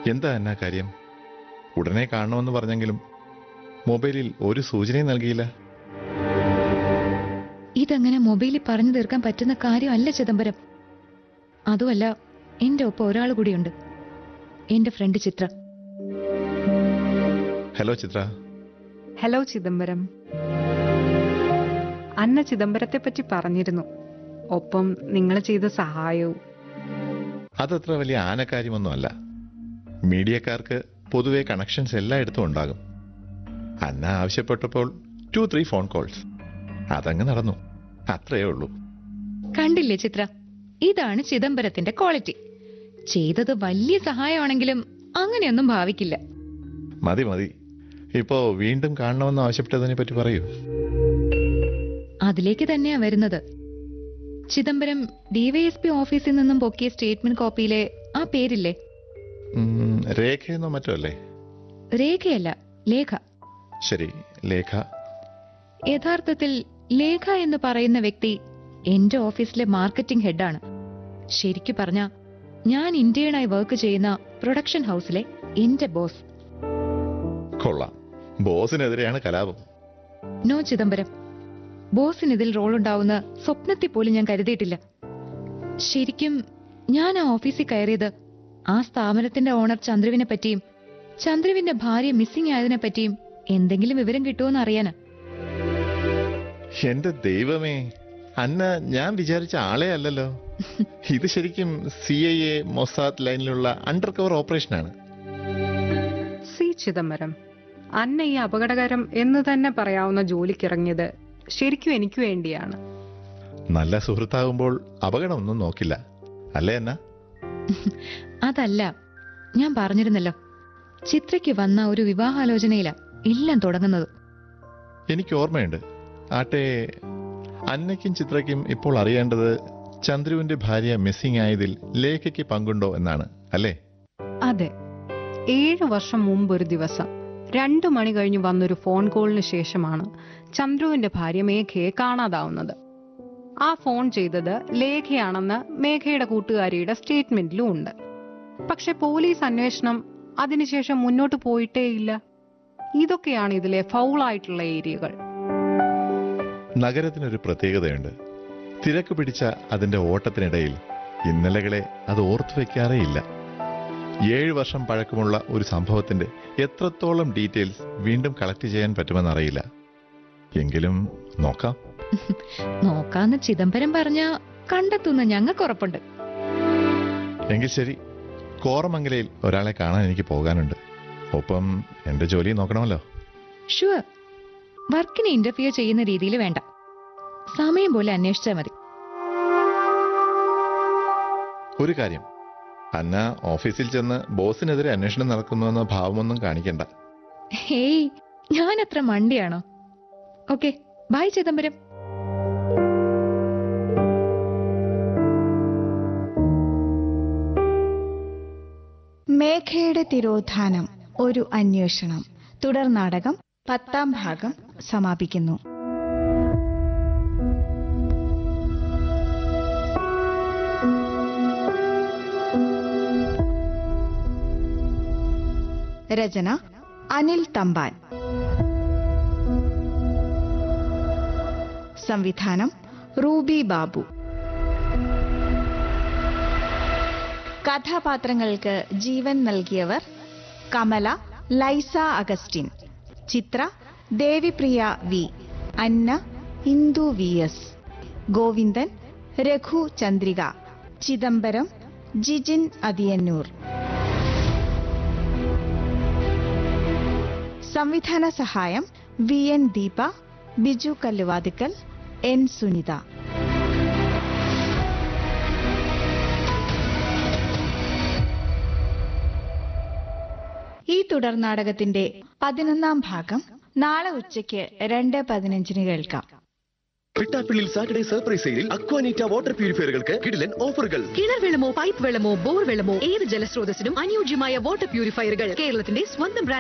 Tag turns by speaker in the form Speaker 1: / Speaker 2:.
Speaker 1: എന്താ എന്നാ കാര്യം ഉടനെ കാണണമെന്ന് പറഞ്ഞെങ്കിലും മൊബൈലിൽ ഒരു സൂചനയും നൽകിയില്ല
Speaker 2: ഇതങ്ങനെ മൊബൈലിൽ പറഞ്ഞു തീർക്കാൻ പറ്റുന്ന കാര്യമല്ല ചിദംബരം അതുമല്ല എന്റെ ഒപ്പം ഒരാൾ കൂടിയുണ്ട് എന്റെ friend Chitra
Speaker 1: hello Chitra
Speaker 3: hello Chidambaram Anna ചിദംബരത്തെ പറ്റി പറഞ്ഞിരുന്നു ഒപ്പം നിങ്ങൾ ചെയ്ത സഹായവും
Speaker 1: അതത്ര വലിയ ആനക്കാര്യമൊന്നുമല്ല മീഡിയക്കാർക്ക് പൊതുവെ കണക്ഷൻസ് എല്ലായിടത്തും ഉണ്ടാകും അന്ന ആവശ്യപ്പെട്ടപ്പോൾ ടു ത്രീ ഫോൺ കോൾസ് അതങ്ങ് നടന്നു അത്രയേ ഉള്ളൂ
Speaker 2: കണ്ടില്ലേ ചിത്ര ഇതാണ് ചിദംബരത്തിന്റെ ക്വാളിറ്റി ചെയ്തത് വലിയ സഹായമാണെങ്കിലും അങ്ങനെയൊന്നും ഭാവിക്കില്ല
Speaker 1: മതി മതി ഇപ്പോ വീണ്ടും കാണണമെന്ന് ആവശ്യപ്പെട്ടതിനെ പറ്റി പറയൂ
Speaker 2: അതിലേക്ക് തന്നെയാ വരുന്നത് ചിദംബരം ഡിവൈഎസ്പി ഓഫീസിൽ നിന്നും പൊക്കിയ സ്റ്റേറ്റ്മെന്റ് കോപ്പിയിലെ ആ പേരില്ലേ
Speaker 1: ഉം, രേഖയെന്നോ മറ്റോ അല്ലേ
Speaker 2: രേഖയല്ല ലേഖ
Speaker 1: ശരി ലേഖ
Speaker 2: യഥാർത്ഥത്തിൽ ലേഖ എന്ന് പറയുന്ന വ്യക്തി എന്റെ ഓഫീസിലെ മാർക്കറ്റിംഗ് ഹെഡാണ് ശരിക്കു പറഞ്ഞ ഞാൻ ഇന്ത്യനായി വർക്ക് ചെയ്യുന്ന പ്രൊഡക്ഷൻ ഹൗസിലെ എന്റെ ബോസ്
Speaker 1: കൊള്ളാം ബോസിനെതിരെയാണ് കലാപം
Speaker 2: നോ ചിദംബരം ബോസിന് ഇതിൽ റോൾ ഉണ്ടാവുന്ന സ്വപ്നത്തിൽ പോലും ഞാൻ കരുതിയിട്ടില്ല ശരിക്കും ഞാൻ ആ ഓഫീസിൽ കയറിയത് ആ സ്ഥാപനത്തിന്റെ ഓണർ ചന്ദ്രുവിനെ പറ്റിയും ചന്ദ്രുവിന്റെ ഭാര്യ മിസ്സിംഗ് ആയതിനെ പറ്റിയും എന്തെങ്കിലും വിവരം കിട്ടുമോന്ന് അറിയാനാ
Speaker 1: എന്റെ ദൈവമേ അന്ന ഞാൻ വിചാരിച്ച ആളെ അല്ലല്ലോ ഇത് ശരിക്കും സി ഐ എ മൊസാദ് ലൈനിലുള്ള അണ്ടർ കവർ ഓപ്പറേഷനാണ്
Speaker 3: സി ചിദംബരം അന്ന ഈ അപകടകരം എന്ന് തന്നെ പറയാവുന്ന ജോലിക്കിറങ്ങിയത് ശരിക്കും എനിക്ക് വേണ്ടിയാണ്
Speaker 1: നല്ല സുഹൃത്താകുമ്പോൾ അപകടമൊന്നും നോക്കില്ല അല്ലേ എന്നാ
Speaker 2: അതല്ല ഞാൻ പറഞ്ഞിരുന്നല്ലോ ചിത്രയ്ക്ക് വന്ന ഒരു വിവാഹാലോചനയില എല്ലാം തുടങ്ങുന്നത്
Speaker 1: എനിക്ക് ഓർമ്മയുണ്ട് ആട്ടെ അന്നയ്ക്കും ചിത്രയ്ക്കും ഇപ്പോൾ അറിയേണ്ടത് ചന്ദ്രുവിന്റെ ഭാര്യ മിസ്സിംഗ് ആയതിൽ ലേഖയ്ക്ക് പങ്കുണ്ടോ എന്നാണ് അല്ലേ
Speaker 3: അതെ ഏഴു വർഷം മുമ്പ് ഒരു ദിവസം രണ്ടു മണി കഴിഞ്ഞ് വന്നൊരു ഫോൺ കോളിന് ശേഷമാണ് ചന്ദ്രുവിന്റെ ഭാര്യ മേഘയെ കാണാതാവുന്നത് ആ ഫോൺ ചെയ്തത് ലേഖയാണെന്ന് മേഘയുടെ കൂട്ടുകാരിയുടെ സ്റ്റേറ്റ്മെന്റിലും ഉണ്ട് പക്ഷെ പോലീസ് അന്വേഷണം അതിനുശേഷം മുന്നോട്ട് പോയിട്ടേയില്ല ഇതൊക്കെയാണ് ഇതിലെ ഫൗളായിട്ടുള്ള ഏരിയകൾ
Speaker 1: നഗരത്തിനൊരു പ്രത്യേകതയുണ്ട് തിരക്ക് പിടിച്ച അതിന്റെ ഓട്ടത്തിനിടയിൽ ഇന്നലകളെ അത് ഓർത്തു വെക്കാറേയില്ല ഏഴ് വർഷം പഴക്കമുള്ള ഒരു സംഭവത്തിന്റെ എത്രത്തോളം ഡീറ്റെയിൽസ് വീണ്ടും കളക്ട് ചെയ്യാൻ പറ്റുമെന്നറിയില്ല എങ്കിലും നോക്കാം
Speaker 2: നോക്കാന്ന് ചിദംബരം പറഞ്ഞ കണ്ടെത്തുന്ന ഞങ്ങൾക്ക് ഉറപ്പുണ്ട്
Speaker 1: എങ്കിൽ ശരി കോറമംഗലയിൽ ഒരാളെ കാണാൻ എനിക്ക് പോകാനുണ്ട് ഒപ്പം എന്റെ ജോലി നോക്കണമല്ലോ
Speaker 2: ഷുവർ വർക്കിനെ ഇന്റർഫിയർ ചെയ്യുന്ന രീതിയിൽ വേണ്ട സമയം പോലെ അന്വേഷിച്ചാൽ മതി
Speaker 1: ഒരു കാര്യം അന്ന ഓഫീസിൽ ചെന്ന് ബോസിനെതിരെ അന്വേഷണം നടക്കുന്നുവെന്ന ഭാവമൊന്നും കാണിക്കണ്ട
Speaker 2: ഹേയ് ഞാൻ അത്ര മണ്ടിയാണോ ഓക്കെ ബൈ ചിദംബരം
Speaker 4: മേഘയുടെ തിരോധാനം ഒരു അന്വേഷണം തുടർ നാടകം പത്താം ഭാഗം സമാപിക്കുന്നു രചന അനിൽ തമ്പാൻ സംവിധാനം റൂബി ബാബു കഥാപാത്രങ്ങൾക്ക് ജീവൻ നൽകിയവർ Kamala Laisa Augustine Chitra Devipriya V Anna Indu V S Govindan Raghu Chandrika Chidambaram Jijin Athiyannoor സംവിധാന സഹായം V N Deepa Biju Kalluvathukkal N Sunitha ഈ തുടർ നാടകത്തിന്റെ പതിനൊന്നാം ഭാഗം നാളെ ഉച്ചയ്ക്ക് രണ്ട് പതിനഞ്ചിന് കേൾക്കാം
Speaker 5: പിട്ടാപ്പിള്ളിൽ സാറ്റർഡേ സർപ്രൈസ് സെയിലിൽ അക്വാനീറ്റ വാട്ടർ പ്യൂരിഫയറുകൾക്ക് കിടിലൻ ഓഫറുകൾ
Speaker 6: കിണർ വെള്ളമോ പൈപ്പ് വെള്ളമോ ബോർ വെള്ളമോ ഏത് ജലസ്രോതസ്സിനും അനുയോജ്യമായ വാട്ടർ പ്യൂരിഫയറുകൾ കേരളത്തിന്റെ സ്വന്തം ബ്രാൻഡ്